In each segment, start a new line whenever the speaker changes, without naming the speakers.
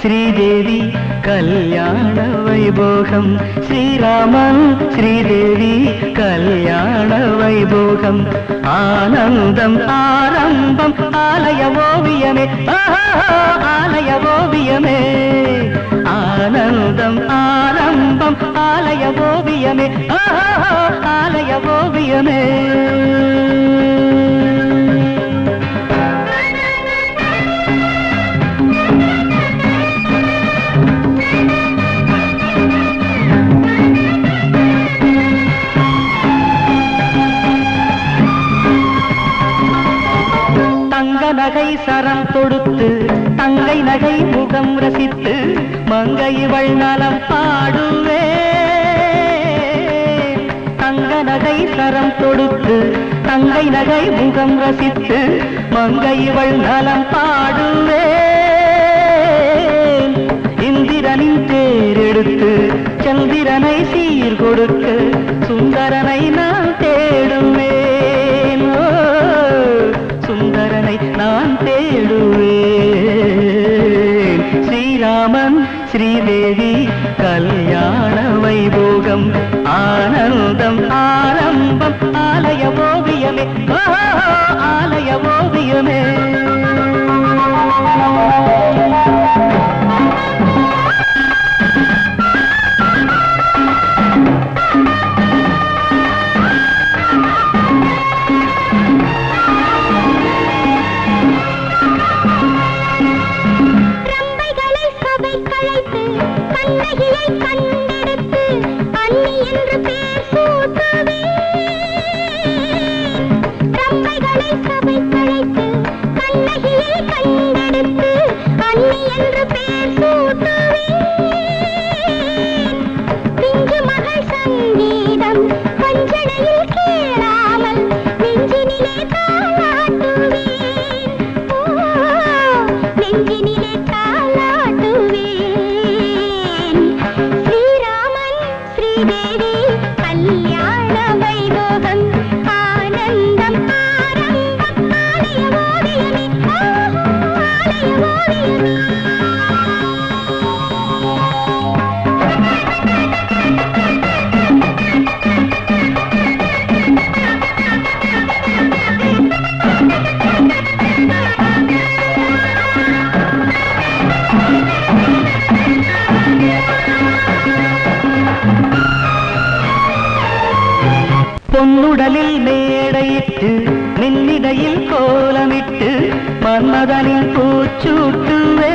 ஸ்ரீதேவி கல்யாண வைபோகம் ஸ்ரீராமன் ஸ்ரீதேவி கல்யாண வைபோகம் ஆனந்தம் ஆரம்பம் ஆலய ஓவியமே ஆஹா, ஆலய ஓவியமே ஆனந்தம் ஆரம்பம் ஆலய ஓவியமே ஆஹா, ஆலய ஓவியமே தங்க நகை சரம் தொடுத்து தங்கை நகை முகம் ரசித்து மங்கை இவள் நலம் பாடுவே தங்க நகை சரம் தொடுத்து தங்கை நகை முகம் ரசித்து மங்கை இவள் நலம் பாடுவே இந்திரனின் தேரெடுத்து சந்திரனை சீர் கொடுக்க சுந்தரனை நான் தேடுவேன் ஓ, சுந்தரனை நான் தேடுவேன் ஸ்ரீராமன் ஸ்ரீதேவி கல்யாண வைபோகம் ஆனந்தம் ஆரம்பம் ஆலய ஓவியமே ஓ, ஆலய ஓவியமே
ரம்பைகளை சபை கலைத்து கண்ணகியை கண்டெடுத்து அன்னி என்று பேர் சூட்டுவே ரம்பைகளை சபை கலைத்து கண்ணகியை கண்டெடுத்து அன்னி என்று பேர் சூட்டுவே பிஞ்சு மகள் சங்கீதம் பஞ்சனையில் கேளாமல் நெஞ்சினிலே தாளாட்டுவேன் ஓ, நெஞ்சினிலே தாளாட்டுவேன் ஸ்ரீராமன் ஸ்ரீதேவி கல்யாண வைபோகம் ஆனந்தம் ஆரம்பம் ஆலய ஓவியமே ஆஹா, ஆலய ஓவியமே
பொன்னுடலில் மேடையிட்டு நின்னிடையில் கோலமிட்டு மன்மதனின் பூச்சூட்டுவே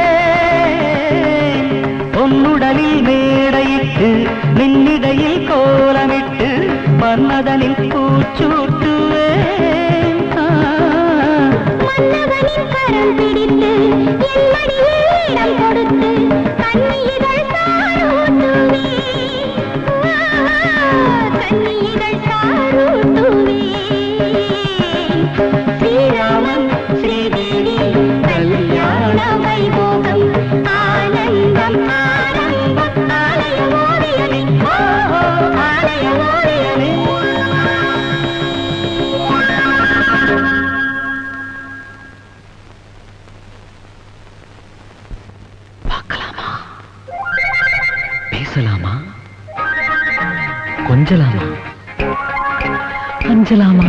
பொன்னுடலில் மேடையிட்டு நின்னிடையில் கோலமிட்டு மன்மதனின் பூச்சூட்டுவே ஆ.
மன்னவனின் கரம் பிடித்து என் மடியில் இடம் கொடுத்து கண்ணீர்கள் சாரூட்டுவே கண்ணீர்கள் சாரூட்டுவே ஸ்ரீராமன் ஸ்ரீதேவி கல்யாண வைபோகம் ஆனந்தம் ஆரம்பம் ஆலய ஓவியமே ஓஹோ ஆலய ஓவியமே
பார்க்கலாமா பேசலாமா கொஞ்சலாமா அஞ்சலாமா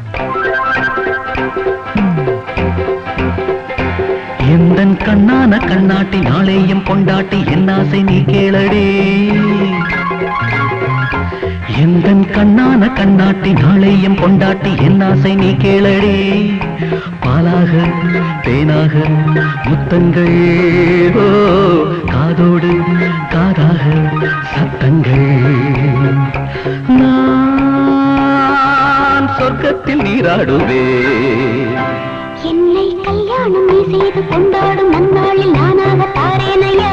எந்தன் கண்ணான கண்ணாட்டி நாளையும் கொண்டாட்டி என் ஆசை நீ கேளடி எந்தன் கண்ணான கண்ணாட்டி நாளையும் கொண்டாட்டி என் ஆசை நீ கேளடி பாலாக தேனாக முத்தங்கள் ஓ காதோடு காதாக சத்தங்கள் நான் சொர்க்கத்தில் நீராடுவேன்
என்னை கல்யாணம் நீ செய்து கொண்டாடும் நன்னாளில் நானாக தாரேனையா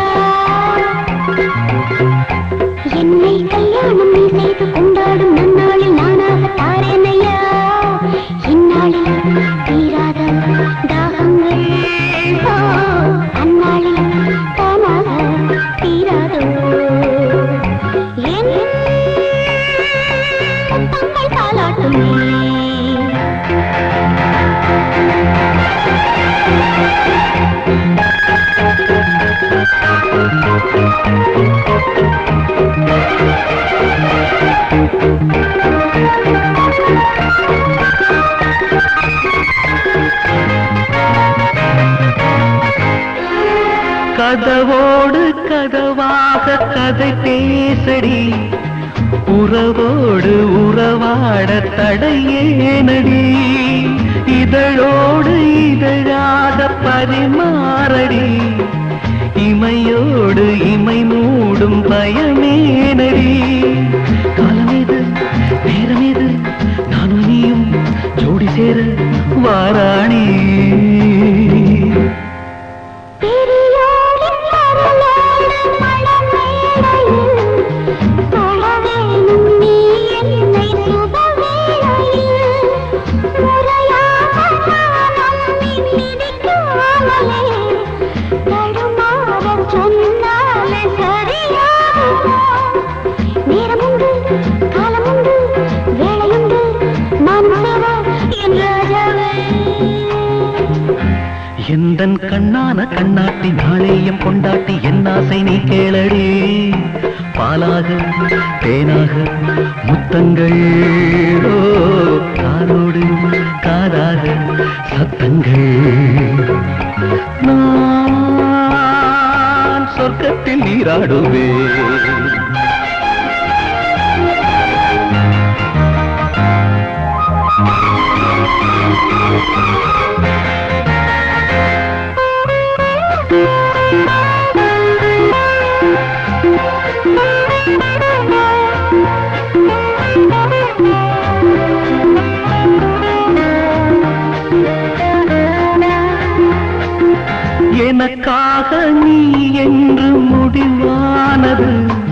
என்னை கல்யாணம் நீ செய்து கொண்டாடும் நன்னாளில் நானாக தாரேனையா இந்நாளில் தீராத தாகங்கள் ஓ, அந்நாளில் தானாக தீராதோ என் முத்தங்கள் தாலாட்டுமே
கதவோடு கதவாக கதை பேசடி உறவோடு உறவாட தடையேனடி இதழோடு இதழாக பரிமாறடி இமையோடு இமை மூடும் பயமேனடி காலமேது நேரமேது நானும் நீயும் ஜோடி சேர வாராணி
பெரியோரின் அருளோடு மணமேடையில் தொழவேணும் நீ என்னை சுபவேளையில். முறையாக நானும் மிதிக்காமலே தடுமாறச் சொன்னாலே சரியாகுமோ? நேரமுண்டு, காலமுண்டு, வேளையுண்டு, நான் சேர என் ராஜாவே.
எந்தன் கண்ணான கண்ணாட்டி நாளேயம் கொண்டாட்டி என் ஆசை நீ கேளடி பாலாக தேனாக முத்தங்கள் ஓ, காதோடு காதாக சத்தங்கள் நான் சொர்க்கத்தில் நீராடுவேன் எனக்காக நீ என்று முடிவானது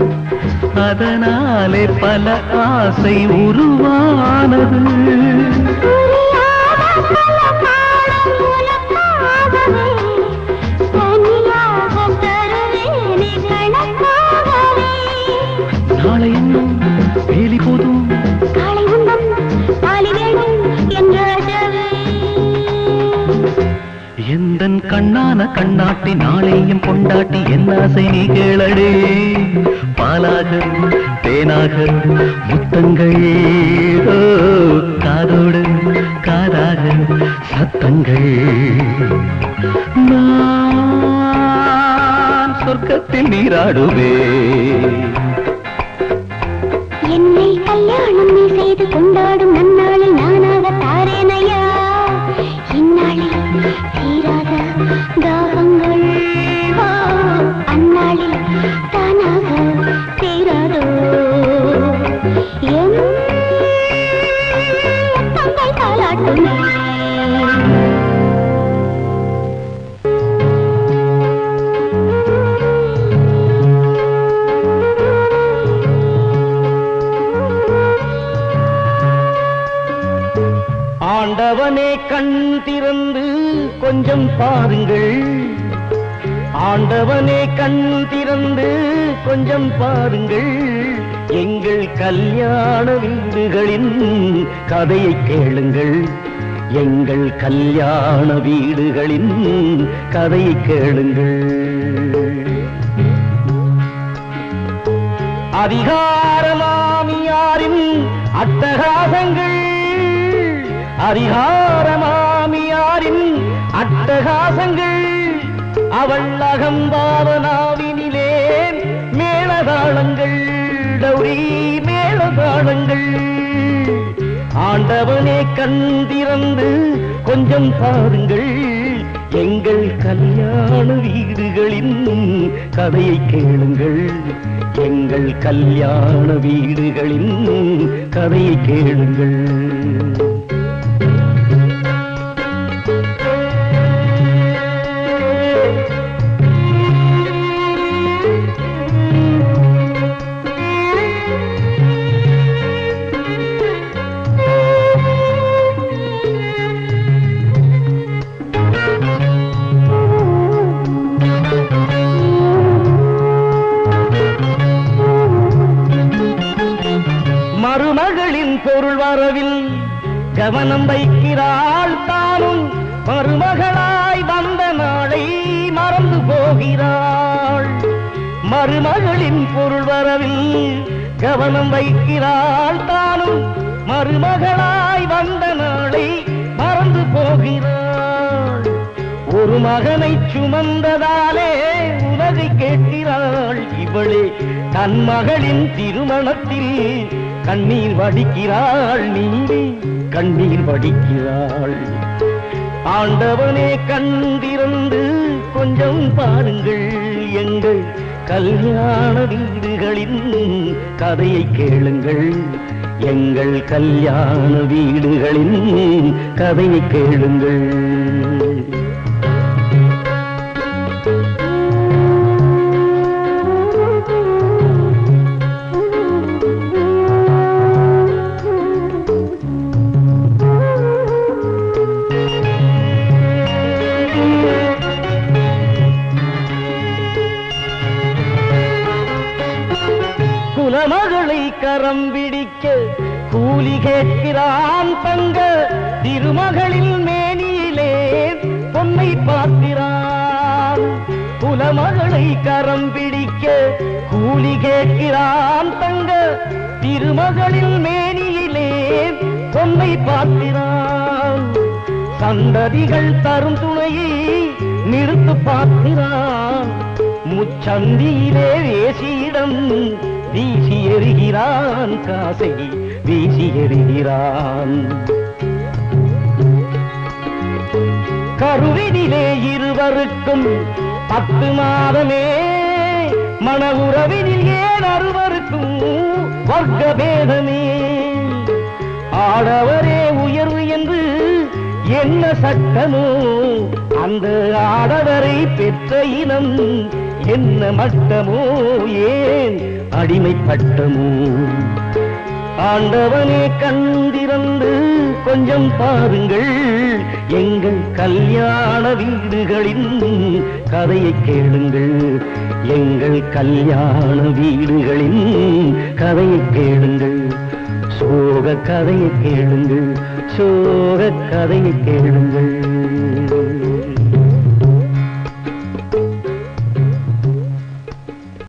அதனாலே பல ஆசை உருவானது
புரியாத பல பாடம் உனக்காகவே, தனியாக தருவேனே கணக்காகவே.
நாளை இன்னும் வேலி போதும்
காலை உந்தம் பாலி வேணும் என் ராஜாவே.
எந்தன் கண்ணான கண்ணாட்டி நாளையும் கொண்டாட்டி என் ஆசை நீ கேளடே பாலாக தேனாக முத்தங்கள் ஓ, காதோடு காதாக சத்தங்கள் நான் சொர்க்கத்தில் நீராடுவேன்
என்னை கல்யாணம் நீ செய்து கொண்டாடும் நன்னாளில் நானாக தாரேனையா இந்நாளில் தீராத தாகங்கள் ஆ, அந்நாளில் தானாக தீராதோ என் தங்கள் தாலாட்டுமே
ஆண்டவனே கண் திறந்து கொஞ்சம் பாருங்கள் ஆண்டவனே கண் திறந்து கொஞ்சம் பாருங்கள் எங்கள் கல்யாண வீடுகளின் கதையை கேளுங்கள் எங்கள் கல்யாண வீடுகளின் கதையை கேளுங்கள் அதிகாரமாமியாரின் அட்டகாசங்கள் அதிகாரமாமியாரின் அட்டகாசங்கள் அவள் அகம்பாவனாவினிலே மேளதாளங்கள் டௌரி மேளதாளங்கள் ஆண்டவனே கண் திறந்து கொஞ்சம் பாருங்கள் எங்கள் கல்யாண வீடுகளின் கதையை கேளுங்கள் எங்கள் கல்யாண வீடுகளின் கதையை கேளுங்கள் மருமகளின் பொருள் வரவில் கவனம் வைக்கிறாள் தானும் மருமகளாய் வந்த நாளை மறந்து போகிறாள் மருமகளின் பொருள் வரவில் கவனம் வைக்கிறாள் தானும் மருமகளாய் வந்த நாளை மறந்து போகிறாள் ஒரு மகனை சுமந்ததாலே உலகை கேட்கிறாள் இவளே தன் மகளின் திருமணத்தில் கண்ணீர் வடிக்கிறாள் நீ கண்ணீர் வடிக்கிறாள் ஆண்டவனே கண்டிருந்து கொஞ்சம் பாருங்கள் எங்கள் கல்யாண வீடுகளின் கதையை கேளுங்கள் எங்கள் கல்யாண வீடுகளின் கதையை கேளுங்கள் குலமகளை கரம் பிடிக்க கூலி கேட்கிறான் தங்க திருமகளின் மேனியிலே பொன்னை பார்க்கிறான் குலமகளை கரம் பிடிக்க கூலி கேட்கிறான் தங்க திருமகளின் மேனியிலே பொன்னை பார்க்கிறான் சந்ததிகள் தரும் துணையை நிறுத்து பார்க்கிறான் முச்சந்தியிலே வேசியிடம் வீசி எறிகிறான் காசை வீசி எறிகிறான் கருவினிலே இருவருக்கும் பத்து மாதமே மன உறவினில் ஏன் அறுவருக்கும் வர்க்க பேதமே ஆடவரே உயர்வு என்று என்ன சட்டமோ அந்த ஆடவரை பெற்ற இனம் என்ன மட்டமோ ஏன் அடிமை பட்டமோ ஆண்டவனே கண்டிருந்து கொஞ்சம் பாருங்கள் எங்கள் கல்யாண வீடுகளின் கதையை கேளுங்கள் எங்கள் கல்யாண வீடுகளின் கதையை கேளுங்கள் சோக கதையை கேளுங்கள் சோக கதையை கேளுங்கள்